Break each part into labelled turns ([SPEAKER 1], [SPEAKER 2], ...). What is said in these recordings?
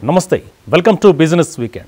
[SPEAKER 1] నమస్తే welcome to business weekend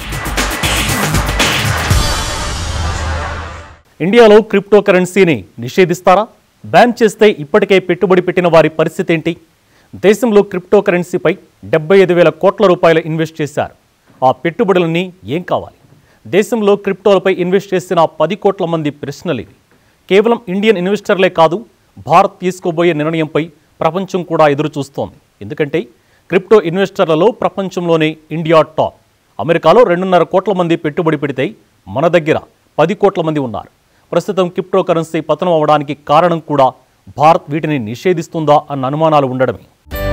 [SPEAKER 1] ఇండియాలో crypto కరెన్సీని నిషేధిస్తారా బ్యాన్ చేస్తే ఇప్పటికే పెట్టుబడి పెట్టిన వారి పరిస్థితి ఏంటి దేశంలో క్రిప్టో కరెన్సీపై డెబ్బై ఐదు వేల కోట్ల రూపాయలు ఇన్వెస్ట్ చేశారు ఆ పెట్టుబడులన్నీ ఏం కావాలి దేశంలో క్రిప్టోలపై ఇన్వెస్ట్ చేసిన పది కోట్ల మంది ప్రశ్నలు ఇవి కేవలం ఇండియన్ ఇన్వెస్టర్లే కాదు భారత్ తీసుకోబోయే నిర్ణయంపై ప్రపంచం కూడా ఎదురు చూస్తోంది ఎందుకంటే క్రిప్టో ఇన్వెస్టర్లలో ప్రపంచంలోనే ఇండియా టాప్ అమెరికాలో రెండున్నర కోట్ల మంది పెట్టుబడి పెడితే మన దగ్గర పది కోట్ల మంది ఉన్నారు ప్రస్తుతం క్రిప్టో కరెన్సీ పతనం అవడానికి కారణం కూడా భారత్ వీటిని నిషేధిస్తుందా అన్న అనుమానాలు ఉండడమే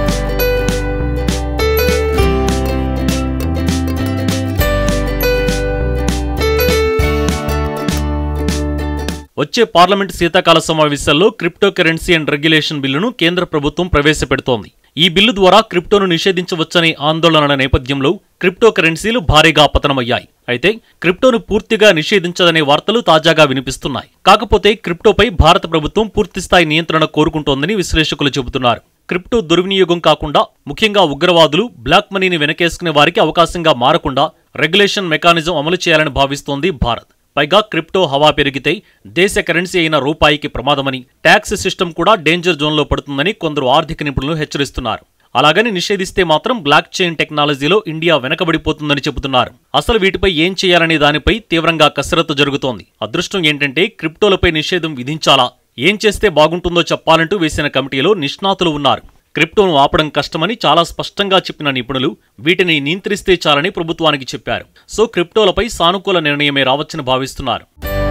[SPEAKER 1] వచ్చే పార్లమెంట్ శీతాకాల సమావేశాల్లో క్రిప్టో కరెన్సీ అండ్ రెగ్యులేషన్ బిల్లును కేంద్ర ప్రభుత్వం ప్రవేశపెడుతోంది ఈ బిల్లు ద్వారా క్రిప్టోను నిషేధించవచ్చనే ఆందోళనల నేపథ్యంలో క్రిప్టో కరెన్సీలు భారీగా పతనమయ్యాయి అయితే క్రిప్టోను పూర్తిగా నిషేధించదనే వార్తలు తాజాగా వినిపిస్తున్నాయి కాకపోతే క్రిప్టోపై భారత ప్రభుత్వం పూర్తిస్థాయి నియంత్రణ కోరుకుంటోందని విశ్లేషకులు చెబుతున్నారు క్రిప్టో దుర్వినియోగం కాకుండా ముఖ్యంగా ఉగ్రవాదులు బ్లాక్ మనీని వెనకేసుకునే వారికి అవకాశంగా మారకుండా రెగ్యులేషన్ మెకానిజం అమలు చేయాలని భావిస్తోంది భారత్ పైగా క్రిప్టో హవా పెరిగితే దేశ కరెన్సీ అయిన రూపాయికి ప్రమాదమని ట్యాక్స్ సిస్టమ్ కూడా డేంజర్ జోన్లో పడుతుందని కొందరు ఆర్థిక నిపుణులు హెచ్చరిస్తున్నారు అలాగని నిషేధిస్తే మాత్రం బ్లాక్ చైన్ టెక్నాలజీలో ఇండియా వెనకబడిపోతుందని చెబుతున్నారు అసలు వీటిపై ఏం చేయాలనే దానిపై తీవ్రంగా కసరత్తు జరుగుతోంది అదృష్టం ఏంటంటే క్రిప్టోలపై నిషేధం విధించాలా ఏం చేస్తే బాగుంటుందో చెప్పాలంటూ వేసిన కమిటీలో నిష్ణాతులు ఉన్నారు క్రిప్టోను ఆపడం కష్టమని చాలా స్పష్టంగా చెప్పిన నిపుణులు వీటిని నియంత్రిస్తే చాలని ప్రభుత్వానికి చెప్పారు సో క్రిప్టోలపై సానుకూల నిర్ణయమే రావచ్చని భావిస్తున్నారు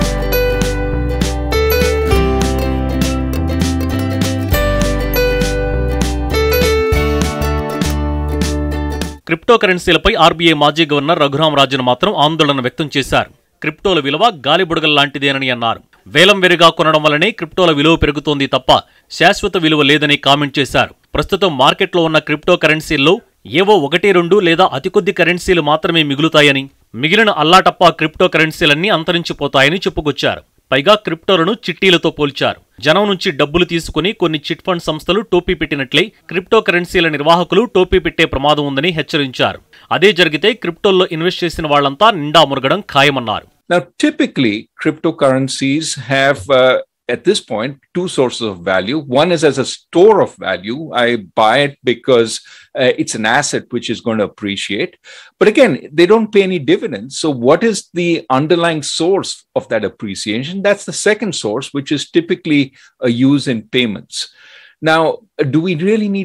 [SPEAKER 1] క్రిప్టో కరెన్సీలపై ఆర్బీఐ మాజీ గవర్నర్ రఘురాం రాజన్ మాత్రం ఆందోళన వ్యక్తం చేశారు క్రిప్టోల విలువ గాలిబుడగల్ లాంటిదేనని అన్నారు వేలం వెరిగా కొనడం వల్లనే క్రిప్టోల విలువ పెరుగుతోంది తప్ప శాశ్వత విలువ లేదని కామెంట్ చేశారు ప్రస్తుతం మార్కెట్లో ఉన్న క్రిప్టో కరెన్సీల్లో ఏవో ఒకటి రెండు లేదా అతి కొద్ది కరెన్సీలు మాత్రమే మిగులుతాయని మిగిలిన అల్లాటప్పా క్రిప్టో కరెన్సీలన్నీ అంతరించిపోతాయని చెప్పుకొచ్చారు పైగా క్రిప్టోలను చిట్టీలతో పోల్చారు జనం నుంచి డబ్బులు తీసుకుని కొన్ని చిట్ ఫండ్ సంస్థలు టోపీ పెట్టినట్లే క్రిప్టో కరెన్సీల నిర్వాహకులు టోపీ పెట్టే ప్రమాదం ఉందని హెచ్చరించారు అదే జరిగితే క్రిప్టోల్లో ఇన్వెస్ట్ చేసిన వాళ్లంతా నిండా మురగడం ఖాయమన్నారు
[SPEAKER 2] Now, typically, cryptocurrencies have, uh, at this point, two sources of value. One is as a store of value. I buy it because uh, it's an asset which is going to appreciate. But again, they don't pay any dividends. So, what is the underlying source of that appreciation? That's the second source, which is typically a use in payments. Now, do we really need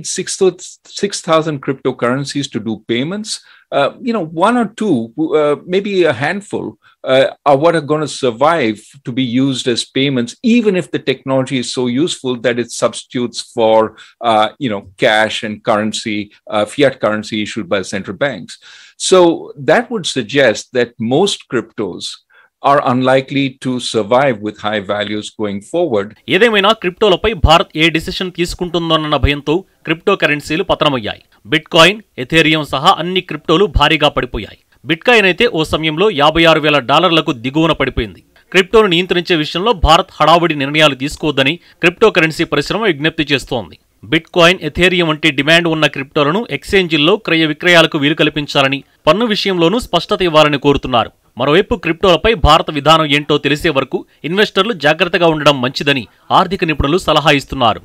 [SPEAKER 2] 6,000 cryptocurrencies to do payments? Uh, you know, one or two, uh, maybe a handful, uh, are what are going to survive to be used as payments, even if the technology is so useful that it substitutes for, you know, cash and currency, fiat currency issued by central banks. So that would suggest that most cryptos are unlikely to survive with high values going forward.
[SPEAKER 1] ఏదేమైనా క్రిప్టోలపై భారత్ ఏ decision తీసుకుంటుందోనన్న భయంతో crypto కరెన్సీలు పతనమయ్యాయి bit bitcoin Ethereum సహా అన్ని క్రిప్టోలు భారీగా పడిపోయాయి bit coin అయితే ఓ సమయంలో యాభై ఆరు వేల డాలర్లకు దిగువన పడిపోయింది క్రిప్టోను నియంత్రించే విషయంలో భారత్ హడావుడి నిర్ణయాలు తీసుకోవద్దని క్రిప్టో కరెన్సీ పరిశ్రమ విజ్ఞప్తి చేస్తోంది బిట్ కాయిన్ ఎథేరియం వంటి డిమాండ్ ఉన్న క్రిప్టోలను ఎక్స్చేంజిల్లో క్రయ విక్రయాలకు వీలు కల్పించాలని పన్ను విషయంలోనూ స్పష్టత ఇవ్వాలని కోరుతున్నారు మరోవైపు క్రిప్టోలపై భారత విధానం ఏంటో తెలిసే వరకు ఇన్వెస్టర్లు జాగ్రత్తగా ఉండడం మంచిదని ఆర్థిక నిపుణులు సలహా ఇస్తున్నారు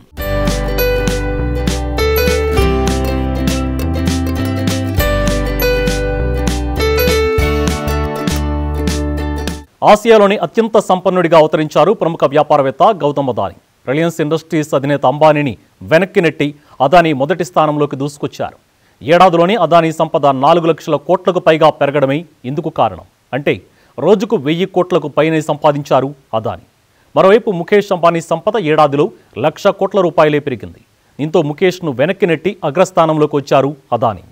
[SPEAKER 1] ఆసియాలోని అత్యంత సంపన్నుడిగా అవతరించారు ప్రముఖ వ్యాపారవేత్త గౌతమ్ అదాని రిలయన్స్ ఇండస్ట్రీస్ అధినేత అంబానీని వెనక్కి నెట్టి అదాని మొదటి స్థానంలోకి దూసుకొచ్చారు ఏడాదిలోని అదానీ సంపద నాలుగు లక్షల కోట్లకు పైగా పెరగడమే ఇందుకు కారణం అంటే రోజుకు వెయ్యి కోట్లకు పైనే సంపాదించారు అదాని మరోవైపు ముఖేష్ అంబానీ సంపద ఏడాదిలో లక్ష కోట్ల రూపాయలే పెరిగింది దీంతో ముఖేష్ను వెనక్కి నెట్టి అగ్రస్థానంలోకి వచ్చారు అదాని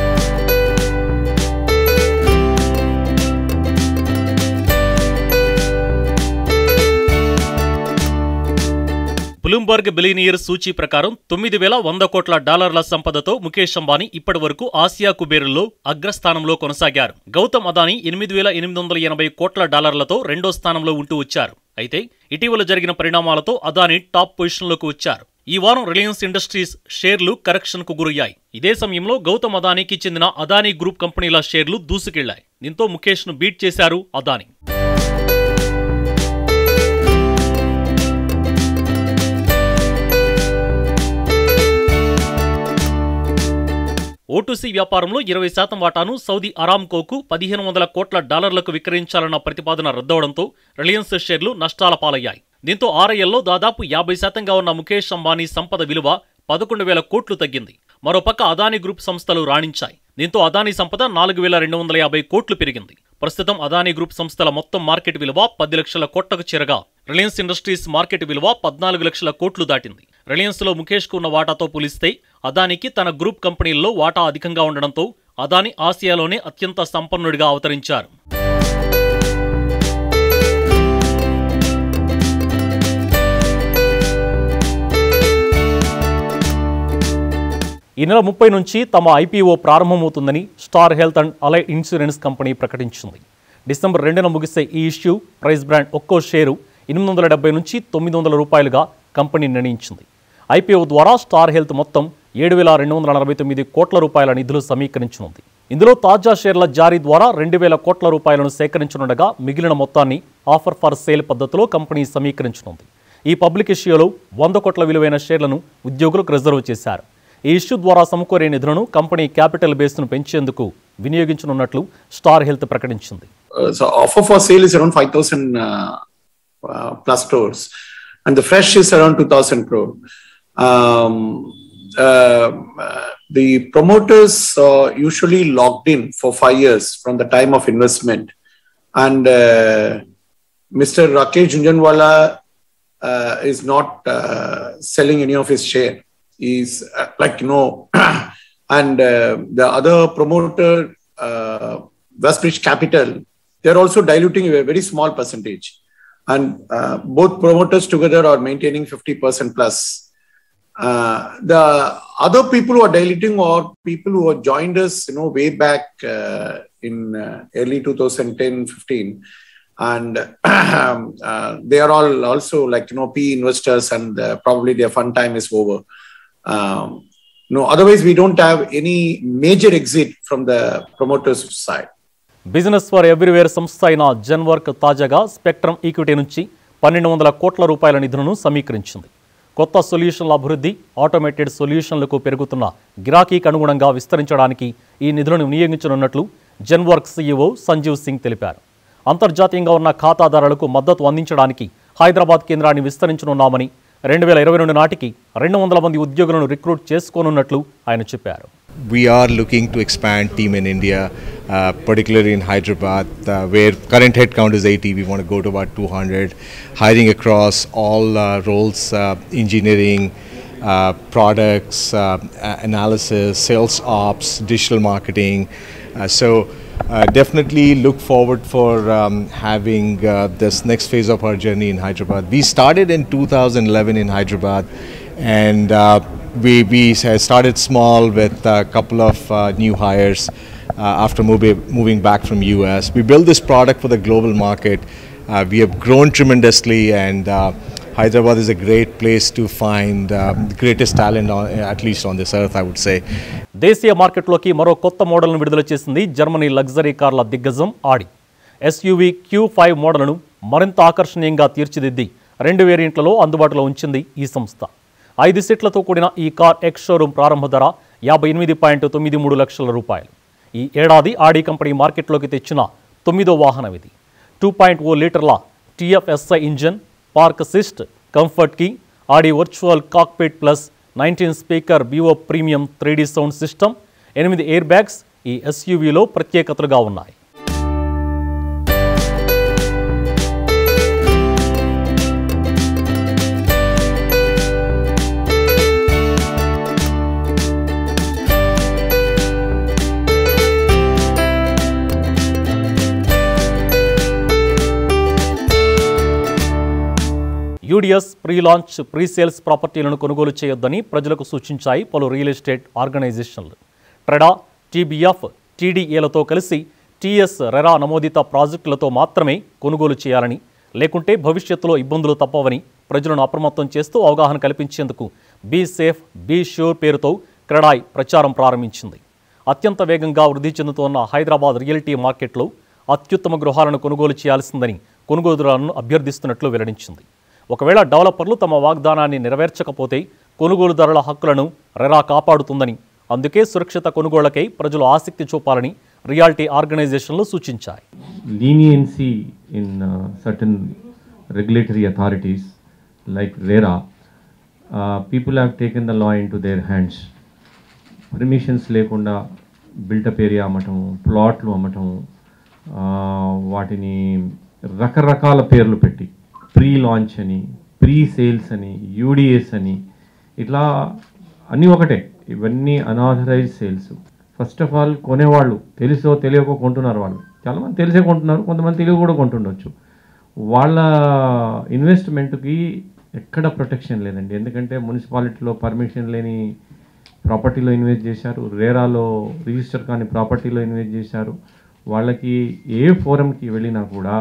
[SPEAKER 1] బ్లూంబర్గ్ బిలినియర్ సూచీ ప్రకారం తొమ్మిది వేల వంద కోట్ల డాలర్ల సంపదతో ముఖేష్ అంబానీ ఇప్పటి వరకు ఆసియా కుబేరుల్లో అగ్రస్థానంలో కొనసాగారు గౌతమ్ అదానీ ఎనిమిది వేల ఎనిమిది వందల ఎనభై కోట్ల డాలర్లతో రెండో స్థానంలో ఉంటూ వచ్చారు అయితే ఇటీవల జరిగిన పరిణామాలతో అదానీ టాప్ పొజిషన్లోకి వచ్చారు ఈ వారం రిలయన్స్ ఇండస్ట్రీస్ షేర్లు కరెక్షన్కు గురయ్యాయి ఇదే సమయంలో గౌతమ్ అదానీకి చెందిన అదానీ గ్రూప్ కంపెనీల షేర్లు దూసుకెళ్లాయి దీంతో ముఖేష్ను బీట్ చేశారు అదానీ ఓటూసీ వ్యాపారంలో ఇరవై శాతం వాటాను సౌదీ అరామ్కోకు పదిహేను వందల కోట్ల డాలర్లకు విక్రయించాలన్న ప్రతిపాదన రద్దవడంతో రిలయన్స్ షేర్లు నష్టాల పాలయ్యాయి దీంతో ఆర్ఐఎల్లో దాదాపు యాభై శాతంగా ఉన్న ముఖేష్ అంబానీ సంపద విలువ పదకొండు వేల కోట్లు తగ్గింది మరోపక్క అదానీ గ్రూప్ సంస్థలు రాణించాయి దీంతో అదానీ సంపద నాలుగు వేల రెండు వందల యాభై కోట్లు పెరిగింది ప్రస్తుతం అదానీ గ్రూప్ సంస్థల మొత్తం మార్కెట్ విలువ పది లక్షల కోట్లకు చేరగా రిలయన్స్ ఇండస్ట్రీస్ మార్కెట్ విలువ పద్నాలుగు లక్షల కోట్లు దాటింది రిలయన్స్ లో ముఖేష్ కు ఉన్న వాటాతో పోలిస్తే అదానికి తన గ్రూప్ కంపెనీల్లో వాటా అధికంగా ఉండడంతో అదాని ఆసియాలోనే అత్యంత సంపన్నుడిగా అవతరించారు ఈ నెల ముప్పై నుంచి తమ ఐపీఓ ప్రారంభమవుతుందని Star Health and Allied insurance company ప్రకటించింది డిసెంబర్ రెండున ముగిసే ఈ ఇష్యూ ప్రైస్ బ్రాండ్ ఒక్కో షేరు ఎనిమిది వందల డెబ్బై నుంచి తొమ్మిది వందల రూపాయలుగా కంపెనీ నిర్ణయించింది ఐపీఓ ద్వారా స్టార్ హెల్త్ మొత్తం ఏడు వేల రెండు వందల నలభై తొమ్మిది కోట్ల రూపాయల నిధులు సమీకరించనుంది ఇందులో తాజా షేర్ల జారీ ద్వారా రెండు వేల కోట్ల రూపాయలను సేకరించనుండగా మిగిలిన మొత్తాన్ని ఆఫర్ ఫర్ సేల్ పద్ధతిలో కంపెనీ సమీకరించనుంది ఈ పబ్లిక్ ఇష్యూలో వంద కోట్ల విలువైన షేర్లను ఉద్యోగులకు రిజర్వ్ చేశారు ఈ ఇష్యూ ద్వారా సమకూరే నిధులను కంపెనీ క్యాపిటల్ బేస్ను పెంచేందుకు వినియోగించనున్నట్లు స్టార్ హెల్త్ ప్రకటించింది
[SPEAKER 3] Uh, so offer for sale is around 5,000 uh, uh, plus crores, and the fresh is around 2,000 crore. Um, uh, uh, the promoters are usually locked in for five years from the time of investment, and uh, Mr. Rakesh Junjanwala uh, is not uh, selling any of his share. He's uh, like you know, and uh, the other promoter, uh, Westbridge Capital, they're also diluting a very small percentage, and uh, both promoters together are maintaining 50% plus. Uh, the other people who are diluting are people who have joined us, you know, way back uh, in uh, early 2010, 15 and uh, they are all also like you know PE investors, and uh, probably their fun time is over. Um, no, otherwise we don't have any major exit from the promoters' side.
[SPEAKER 1] Business for everywhere సంస్థ అయిన జెన్వర్క్ తాజాగా spectrum equity నుంచి పన్నెండు వందల కోట్ల రూపాయల నిధులను సమీకరించింది కొత్త సొల్యూషన్ల అభివృద్ధి ఆటోమేటెడ్ సొల్యూషన్లకు పెరుగుతున్న గిరాకీకి అనుగుణంగా విస్తరించడానికి ఈ నిధులను వినియోగించనున్నట్లు జెన్వర్క్ సీఈఓ సంజీవ్ సింగ్ తెలిపారు అంతర్జాతీయంగా ఉన్న ఖాతాదారులకు మద్దతు అందించడానికి హైదరాబాద్ కేంద్రాన్ని విస్తరించనున్నామని రెండు వేల ఇరవై రెండు నాటికి రెండు వందల మంది ఉద్యోగులను రిక్రూట్ చేసుకోనున్నట్లు ఆయన చెప్పారు
[SPEAKER 4] we are looking to expand team in India, uh, particularly in Hyderabad, uh, where current headcount is 80. We want to go to about 200, hiring across all uh, roles, uh, engineering, uh, products, uh, a- analysis, sales ops, digital marketing. Uh, so. Uh, definitely look forward for um, having uh, this next phase of our journey in Hyderabad. We started in 2011 in Hyderabad, and uh, we we s- started small with a couple of uh, new hires uh, after moving moving back from US. We built this product for the global market. Uh, we have grown tremendously, and uh, Hyderabad is a great place to find uh, the greatest talent, on, at least on this earth, I would say.
[SPEAKER 1] దేశీయ మార్కెట్లోకి మరో కొత్త మోడల్ను విడుదల చేసింది Germany luxury కార్ల దిగ్గజం ఆడి SUV queue five మోడల్ను మరింత ఆకర్షణీయంగా తీర్చిదిద్ది రెండు వేరియంట్లలో అందుబాటులో ఉంచింది ఈ సంస్థ ఐదు సీట్లతో కూడిన ఈ కార్ ఎక్స్ షోరూం ప్రారంభ ధర యాభై ఎనిమిది పాయింట్ తొమ్మిది మూడు లక్షల రూపాయలు ఈ ఏడాది ఆడి కంపెనీ మార్కెట్లోకి తెచ్చిన తొమ్మిదో వాహనం ఇది టూ పాయింట్ ఓ లీటర్ల TFSI engine park assist comfort key Audi virtual cockpit plus nineteen speaker B O premium three sound system ఎనిమిది ఎయిర్ బ్యాగ్స్ ఈ ఎస్యూవీలో ప్రత్యేకతలుగా ఉన్నాయి UDS pre launch pre sales ప్రాపర్టీలను కొనుగోలు చేయొద్దని ప్రజలకు సూచించాయి పలు రియల్ ఎస్టేట్ ఆర్గనైజేషన్లు ట్రెడా టీబీఎఫ్ టీడీఏలతో కలిసి టీఎస్ రెరా నమోదిత ప్రాజెక్టులతో మాత్రమే కొనుగోలు చేయాలని లేకుంటే భవిష్యత్తులో ఇబ్బందులు తప్పవని ప్రజలను అప్రమత్తం చేస్తూ అవగాహన కల్పించేందుకు బీ సేఫ్ బీ ష్యూర్ పేరుతో క్రెడాయ్ ప్రచారం ప్రారంభించింది అత్యంత వేగంగా వృద్ధి చెందుతోన్న హైదరాబాద్ రియల్టీ మార్కెట్లో అత్యుత్తమ గృహాలను కొనుగోలు చేయాల్సిందని కొనుగోలుదారులను అభ్యర్థిస్తున్నట్లు వెల్లడించింది ఒకవేళ డెవలపర్లు తమ వాగ్దానాన్ని నెరవేర్చకపోతే కొనుగోలుదారుల హక్కులను రెరా కాపాడుతుందని అందుకే సురక్షిత కొనుగోళ్లకై ప్రజలు ఆసక్తి చూపాలని రియాల్టీ ఆర్గనైజేషన్లు సూచించాయి
[SPEAKER 5] leniency in uh, certain regulatory authorities like RERA, uh, people have taken the law into their hands. Permissions లేకుండా బిల్టప్ ఏరియా అమ్మటం ప్లాట్లు అమ్మటం ఆ, వాటిని రకరకాల పేర్లు పెట్టి ప్రీ లాంచ్ అని ప్రీ సేల్స్ అని యూడిఎస్ అని ఇట్లా అన్నీ ఒకటే ఇవన్నీ unauthorised sales first of all కొనేవాళ్ళు తెలుసో తెలియకో కొంటున్నారు వాళ్ళు చాలామంది తెలిసే కొంటున్నారు కొంతమంది తెలియ కూడా కొంటుండొచ్చు వాళ్ళ ఇన్వెస్ట్మెంట్కి ఎక్కడ ప్రొటెక్షన్ లేదండి ఎందుకంటే మున్సిపాలిటీలో పర్మిషన్ లేని ప్రాపర్టీలో ఇన్వెస్ట్ చేశారు రేరాలో రిజిస్టర్ కాని ప్రాపర్టీలో ఇన్వెస్ట్ చేశారు వాళ్ళకి ఏ ఫోరంకి వెళ్ళినా కూడా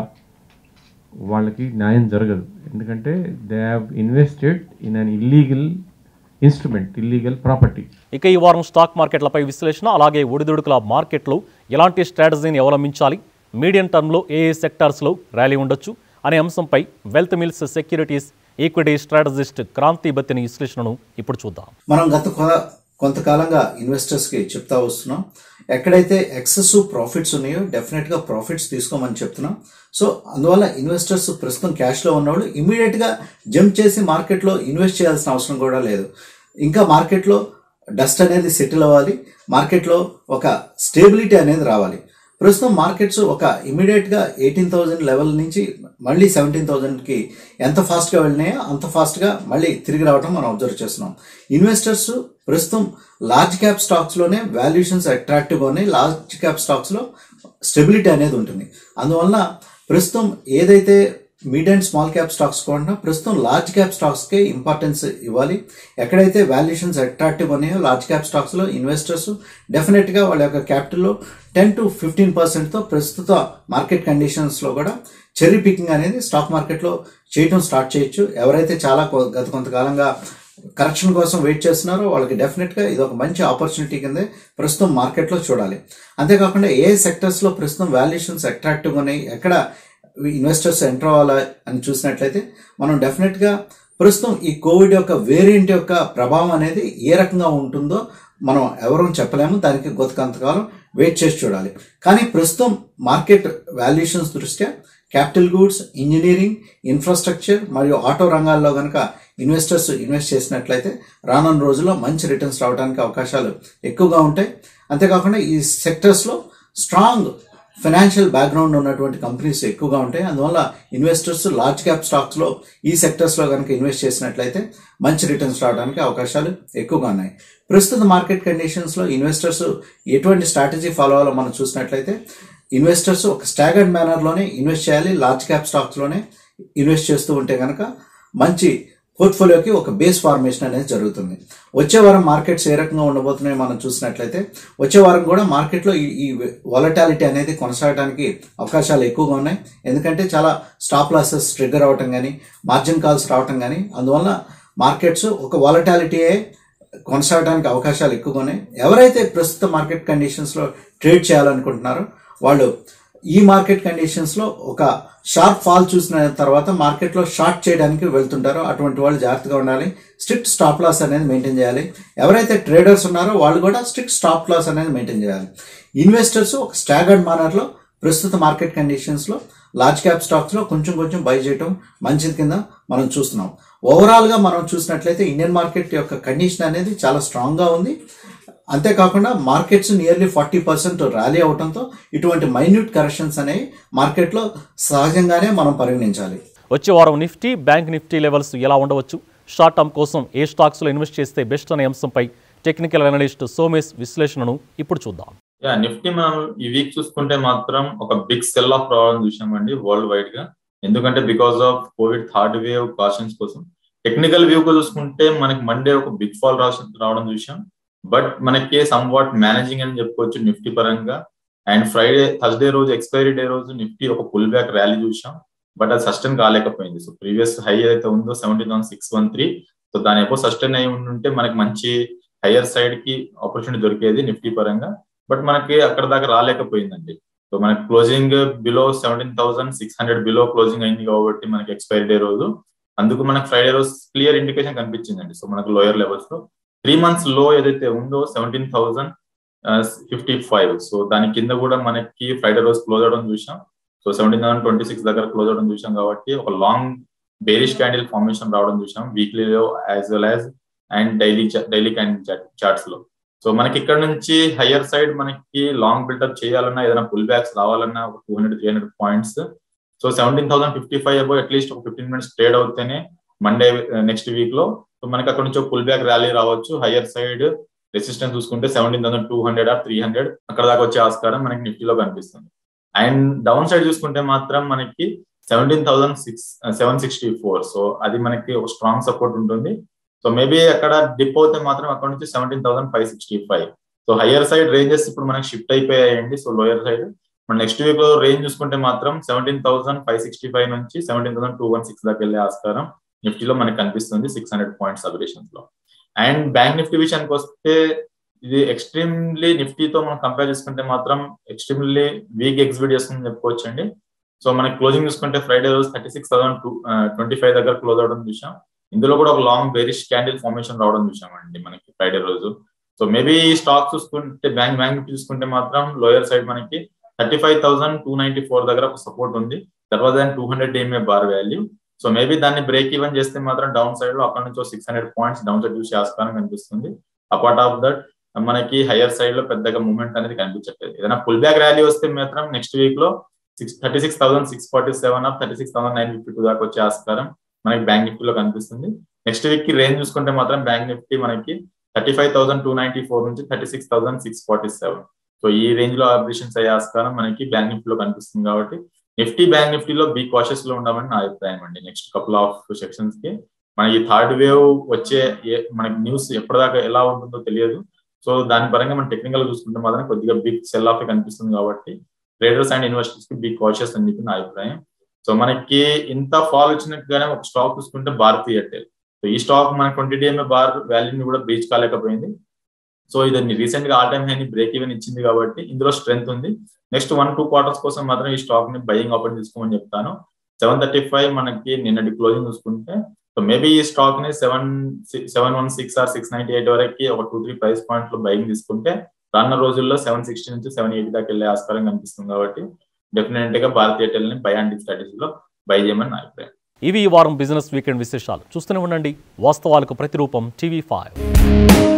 [SPEAKER 5] వాళ్ళకి న్యాయం జరగదు ఎందుకంటే they have invested in an illegal instrument illegal property
[SPEAKER 1] ఇక ఈ వారం స్టాక్ మార్కెట్లపై విశ్లేషణ అలాగే ఒడిదుడుకుల మార్కెట్లో ఎలాంటి స్ట్రాటజీని అవలంబించాలి మీడియం టర్మ్లో ఏ ఏ సెక్టార్స్లో ర్యాలీ ఉండొచ్చు అనే అంశంపై wealth mills securities equity strategist Kranthi Bathini విశ్లేషణను ఇప్పుడు చూద్దాం
[SPEAKER 6] మనం గత కొ- కొంతకాలంగా ఇన్వెస్టర్స్ కి చెప్తా వస్తున్నాం ఎక్కడైతే ఎక్సెస్ ప్రాఫిట్స్ ఉన్నాయో డెఫినెట్ గా ప్రాఫిట్స్ తీసుకోమని చెప్తున్నాం సో అందువల్ల ఇన్వెస్టర్స్ ప్రస్తుతం క్యాష్ లో ఉన్నవాళ్ళు ఇమీడియట్ గా జంప్ చేసి మార్కెట్ లో ఇన్వెస్ట్ చేయాల్సిన అవసరం కూడా లేదు ఇంకా మార్కెట్ లో డస్ట్ అనేది సెటిల్ అవ్వాలి మార్కెట్ లో ఒక స్టేబిలిటీ అనేది రావాలి ప్రస్తుతం మార్కెట్స్ ఒక ఇమీడియట్ గా ఎయిటీన్ థౌసండ్ లెవెల్ నుంచి మళ్ళీ సెవెంటీన్ థౌసండ్ కి ఎంత ఫాస్ట్ గా వెళ్ళినాయో అంత ఫాస్ట్ గా మళ్ళీ తిరిగి రావడం మనం అబ్జర్వ్ చేస్తున్నాం ఇన్వెస్టర్స్ ప్రస్తుతం లార్జ్ క్యాప్ స్టాక్స్ లోనే వాల్యుయేషన్స్ అట్రాక్టివ్ గా ఉన్నాయి లార్జ్ క్యాప్ స్టాక్స్ లో స్టెబిలిటీ అనేది ఉంటుంది అందువల్ల ప్రస్తుతం ఏదైతే mid and small cap stocks కొంటున్నా ప్రస్తుతం లార్జ్ క్యాప్ స్టాక్స్ కే ఇంపార్టెన్స్ ఇవ్వాలి ఎక్కడైతే వాల్యుయేషన్స్ అట్రాక్టివ్ ఉన్నాయో లార్జ్ క్యాప్ స్టాక్స్ లో ఇన్వెస్టర్స్ డెఫినెట్ గా వాళ్ళ యొక్క క్యాపిటల్ లో టెన్ టు ఫిఫ్టీన్ పర్సెంట్ తో ప్రస్తుత మార్కెట్ కండిషన్స్ లో కూడా చెర్రీ పికింగ్ అనేది స్టాక్ మార్కెట్ లో చేయటం స్టార్ట్ చేయొచ్చు ఎవరైతే చాలా కొ- గత కొంతకాలంగా కరెక్షన్ కోసం వెయిట్ చేస్తున్నారో వాళ్ళకి డెఫినెట్ గా ఇది ఒక మంచి ఆపర్చునిటీ కిందే ప్రస్తుతం మార్కెట్ లో చూడాలి అంతేకాకుండా ఏ సెక్టర్స్ లో ప్రస్తుతం వాల్యుయేషన్స్ అట్రాక్టివ్ ఉన్నాయి ఎక్కడ ఇన్వెస్టర్స్ ఎంటర్ అవ్వాలా అని చూసినట్లయితే మనం డెఫినెట్ గా ప్రస్తుతం ఈ కోవిడ్ యొక్క వేరియంట్ యొక్క ప్రభావం అనేది ఏ రకంగా ఉంటుందో మనం ఎవరూ చెప్పలేము దానికి గత కొంతకాలం వెయిట్ చేసి చూడాలి కానీ ప్రస్తుతం మార్కెట్ వాల్యుయేషన్స్ దృష్ట్యా క్యాపిటల్ గూడ్స్ ఇంజనీరింగ్ ఇన్ఫ్రాస్ట్రక్చర్ మరియు ఆటో రంగాల్లో కనుక ఇన్వెస్టర్స్ ఇన్వెస్ట్ చేసినట్లయితే రానున్న రోజుల్లో మంచి రిటర్న్స్ రావడానికి అవకాశాలు ఎక్కువగా ఉంటాయి అంతేకాకుండా ఈ సెక్టర్స్లో స్ట్రాంగ్ ఫైనాన్షియల్ బ్యాక్గ్రౌండ్ ఉన్నటువంటి కంపెనీస్ ఎక్కువగా ఉంటాయి అందువల్ల ఇన్వెస్టర్స్ లార్జ్ క్యాప్ స్టాక్స్ లో ఈ సెక్టర్స్ లో కనుక ఇన్వెస్ట్ చేసినట్లయితే మంచి రిటర్న్స్ రావడానికి అవకాశాలు ఎక్కువగా ఉన్నాయి ప్రస్తుత మార్కెట్ కండిషన్స్ లో ఇన్వెస్టర్స్ ఎటువంటి స్ట్రాటజీ ఫాలో అవ్వాలో మనం చూసినట్లయితే ఇన్వెస్టర్స్ ఒక స్టాగర్డ్ మేనర్ లోనే ఇన్వెస్ట్ చేయాలి లార్జ్ క్యాప్ స్టాక్స్ లోనే ఇన్వెస్ట్ చేస్తూ ఉంటే కనుక మంచి పోర్ట్ఫోలియోకి ఒక బేస్ ఫార్మేషన్ అనేది జరుగుతుంది వచ్చే వారం మార్కెట్స్ ఏ రకంగా ఉండబోతున్నాయో మనం చూసినట్లయితే వచ్చే వారం కూడా మార్కెట్లో ఈ ఈ వాలటాలిటీ అనేది కొనసాగడానికి అవకాశాలు ఎక్కువగా ఉన్నాయి ఎందుకంటే చాలా స్టాప్ లాసెస్ ట్రిగ్గర్ అవటం కానీ మార్జిన్ కాల్స్ రావటం కానీ అందువల్ల మార్కెట్స్ ఒక వాలటాలిటీయే కొనసాగడానికి అవకాశాలు ఎక్కువగా ఉన్నాయి ఎవరైతే ప్రస్తుత మార్కెట్ కండిషన్స్ లో ట్రేడ్ చేయాలనుకుంటున్నారో వాళ్ళు ఈ మార్కెట్ కండిషన్స్ లో ఒక షార్ప్ ఫాల్ చూసిన తర్వాత మార్కెట్ లో షార్ట్ చేయడానికి వెళ్తుంటారో అటువంటి వాళ్ళు జాగ్రత్తగా ఉండాలి స్ట్రిక్ట్ స్టాప్ లాస్ అనేది మెయింటైన్ చేయాలి ఎవరైతే ట్రేడర్స్ ఉన్నారో వాళ్ళు కూడా స్ట్రిక్ట్ స్టాప్ లాస్ అనేది మెయింటైన్ చేయాలి ఇన్వెస్టర్స్ ఒక స్టాగర్డ్ మానర్ లో ప్రస్తుత మార్కెట్ కండిషన్స్ లో లార్జ్ క్యాప్ స్టాక్స్ లో కొంచెం కొంచెం బై చేయడం మంచిది కింద మనం చూస్తున్నాం ఓవరాల్ గా మనం చూసినట్లయితే ఇండియన్ మార్కెట్ యొక్క కండిషన్ అనేది చాలా స్ట్రాంగ్ గా ఉంది అంతేకాకుండా markets nearly forty percent rally అవడంతో ఇటువంటి మైన్యూట్ కరెక్షన్స్ అనేవి మార్కెట్లో సహజంగానే మనం పరిగణించాలి
[SPEAKER 1] వచ్చే వారం నిఫ్టీ బ్యాంక్ నిఫ్టీ లెవెల్స్ ఎలా ఉండవచ్చు షార్ట్ టర్మ్ కోసం ఏ స్టాక్స్లో ఇన్వెస్ట్ చేస్తే బెస్ట్ అనే అంశంపై టెక్నికల్ అనలిస్ట్ సోమేష్ విశ్లేషణను ఇప్పుడు చూద్దాం
[SPEAKER 7] యా నిఫ్టీ మనం ఈ వీక్ చూసుకుంటే మాత్రం ఒక బిగ్ సెల్ ఆఫ్ రావడం చూసామండి వరల్డ్ వైడ్ గా ఎందుకంటే because of Covid third wave cautions కోసం టెక్నికల్ వ్యూ చూసుకుంటే మనకి మండే ఒక బిగ్ ఫాల్ రావడం చూసాం బట్ మనకి సమ్ వాట్ మేనేజింగ్ అని చెప్పుకోవచ్చు నిఫ్టీ పరంగా అండ్ ఫ్రైడే థర్స్డే రోజు ఎక్స్పైరీ డే రోజు నిఫ్టీ ఒక పుల్ బ్యాక్ ర్యాలీ చూసాం బట్ అది సస్టైన్ కాలేకపోయింది సో ప్రీవియస్ హై అయితే ఉందో seventeen one six one three so దాని ఎప్పుడు సస్టైన్ అయి ఉంటే మనకి మంచి హయ్యర్ సైడ్ కి ఆపర్చునిటీ దొరికేది నిఫ్టీ పరంగా బట్ మనకి అక్కడ దాకా రాలేకపోయిందండి సో మనకి closing below seventeen thousand six hundred below closing అయింది కాబట్టి మనకి ఎక్స్పైరీ డే రోజు అందుకు మనకి ఫ్రైడే రోజు క్లియర్ ఇండికేషన్ కనిపించిందండి సో మనకు లోయర్ లెవెల్స్ లో త్రీ మంత్స్ లో ఏదైతే ఉందో seventeen thousand fifty five so దాని కింద కూడా మనకి ఫ్రైడే రోజు క్లోజ్ అవడం చూసాం so seventeen thousand twenty six దగ్గర క్లోజ్ అవడం చూసాం కాబట్టి ఒక లాంగ్ బేరిష్ క్యాండిల్ ఫార్మేషన్ రావడం చూసాం వీక్లీలో as well as and daily daily candle charts లో సో మనకి ఇక్కడ నుంచి హయ్యర్ సైడ్ మనకి లాంగ్ బిల్డప్ చేయాలన్నా ఏదైనా పుల్ బ్యాక్స్ రావాలన్నా ఒక two hundred three hundred points so seventeen thousand fifty five above at least ఒక ఫిఫ్టీన్ మినిట్స్ ట్రేడ్ అవుతేనే మండే నెక్స్ట్ వీక్ లో సో మనకి అక్కడ నుంచి పుల్ బ్యాక్ ర్యాలీ రావచ్చు హయ్యర్ సైడ్ రెసిస్టెన్స్ చూసుకుంటే seventeen thousand two hundred or three hundred అక్కడ దాకా వచ్చే ఆస్కారం మనకి నిఫ్టీలో కనిపిస్తుంది అండ్ డౌన్ సైడ్ చూసుకుంటే మాత్రం మనకి seventeen thousand six seven sixty four so అది మనకి ఒక స్ట్రాంగ్ సపోర్ట్ ఉంటుంది సో మేబీ అక్కడ డిప్ అవుతే మాత్రం అక్కడ నుంచి seventeen thousand five sixty five so higher side ranges ఇప్పుడు మనకి షిఫ్ట్ అయిపోయాయండి సో లోయర్ సైడ్ మన నెక్స్ట్ వీక్ లో రేంజ్ చూసుకుంటే మాత్రం seventeen thousand five sixty five నుంచి seventeen thousand two one six దాకా వెళ్ళే ఆస్కారం నిఫ్టీలో మనకి కనిపిస్తుంది సిక్స్ హండ్రెడ్ పాయింట్స్ అబరేషన్స్ లో అండ్ బ్యాంక్ నిఫ్టీ విషయానికి వస్తే ఇది ఎక్స్ట్రీమ్లీ నిఫ్టీతో మనం కంపేర్ చేసుకుంటే మాత్రం ఎక్స్ట్రీమ్లీ వీక్ ఎగ్జిబిట్ చేస్తుందని చెప్పుకోవచ్చు అండి సో మనకి క్లోజింగ్ చూసుకుంటే ఫ్రైడే రోజు thirty six thousand two twenty five దగ్గర క్లోజ్ అవడం చూసాం ఇందులో కూడా ఒక లాంగ్ బెరిష్ క్యాండిల్ ఫార్మేషన్ రావడం చూసామండి మనకి ఫ్రైడే రోజు సో మేబీ స్టాక్ చూసుకుంటే బ్యాంక్ బ్యాంక్ నిఫ్టీ చూసుకుంటే మాత్రం లోయర్ సైడ్ మనకి thirty five thousand two ninety four దగ్గర ఒక సపోర్ట్ ఉంది తర్వాత two hundred EMA bar value so maybe దాన్ని బ్రేక్ ఈవెన్ చేస్తే మాత్రం డౌన్ సైడ్ లో అక్కడ నుంచి six hundred points down side చూసే ఆస్కారం కనిపిస్తుంది అపార్ట్ ఆఫ్ దట్ మనకి హయ్యర్ సైడ్ లో పెద్దగా మూవ్మెంట్ అనేది కనిపించట్లేదు ఏదైనా పుల్ బ్యాక్ ర్యాలీ వస్తే మాత్రం నెక్స్ట్ వీక్ లో six thirty six thousand six forty seven of thirty six thousand nine fifty two దాకా వచ్చే ఆస్కారం మనకి బ్యాంక్ నిఫ్టీలో కనిపిస్తుంది నెక్స్ట్ వీక్ కి రేంజ్ చూసుకుంటే మాత్రం బ్యాంక్ నిఫ్టీ మనకి thirty five thousand two ninety four నుంచి thirty six thousand six forty seven so ఈ రేంజ్ లో ఆపరేషన్స్ అయ్యే ఆస్కారం మనకి బ్యాంక్ నిఫ్టీలో కనిపిస్తుంది కాబట్టి నిఫ్టీ బ్యాంక్ నిఫ్టీలో బీ కాషియస్ లో ఉండమని నా అభిప్రాయం అండి నెక్స్ట్ కపుల్ ఆఫ్ సెక్షన్స్ కి మనకి థర్డ్ వేవ్ వచ్చే మనకి న్యూస్ ఎప్పటిదాకా ఎలా ఉంటుందో తెలియదు సో దాని పరంగా మనం టెక్నికల్ చూసుకుంటే మాత్రం కొద్దిగా బిగ్ సెల్ ఆఫ్ కనిపిస్తుంది కాబట్టి ట్రేడర్స్ అండ్ ఇన్వెస్టర్స్ కి బిగ్ కాషియస్ అని చెప్పి నా అభిప్రాయం సో మనకి ఇంత ఫాల్ వచ్చినట్టుగానే ఒక స్టాక్ చూసుకుంటే భారతీ ఎయిర్టెల్ సో ఈ స్టాక్ మన ట్వంటీ డిఎంఏ బార్ వాల్యూని కూడా బ్రీచ్ కాలేకపోయింది సో ఇది రీసెంట్ గా ఆల్ టైమ్ హైని బ్రేక్ ఈవెన్ ఇచ్చింది కాబట్టి ఇందులో స్ట్రెంత్ ఉంది నెక్స్ట్ వన్ టూ క్వార్టర్స్ కోసం మాత్రం ఈ స్టాక్ ని బయింగ్ ఓపెన్ తీసుకోమని చెప్తాను సెవెన్ థర్టీ ఫైవ్ మనకి నిన్నటి క్లోజింగ్ చూసుకుంటే సో మేబీ ఈ స్టాక్ ని seven seven one six or six ninety eight వరకు ఒక టూ త్రీ ప్రైస్ పాయింట్ లో బయింగ్ తీసుకుంటే రానున్న రోజుల్లో సెవెన్ సిక్స్టీ నుంచి సెవెన్ ఎయిటీ దాకా వెళ్ళే ఆస్కారం కనిపిస్తుంది కాబట్టి డెఫినెట్ గా భారత్ ఎయిర్టెల్ ని బై అండ్ స్ట్రాటజీ లో బై చేయమని నా అభిప్రాయం
[SPEAKER 1] ఇవి ఈ వారం బిజినెస్ వీకెండ్ విశేషాలు చూస్తూనే ఉండండి వాస్తవాలకు ప్రతిరూపం టీవీ ఫైవ్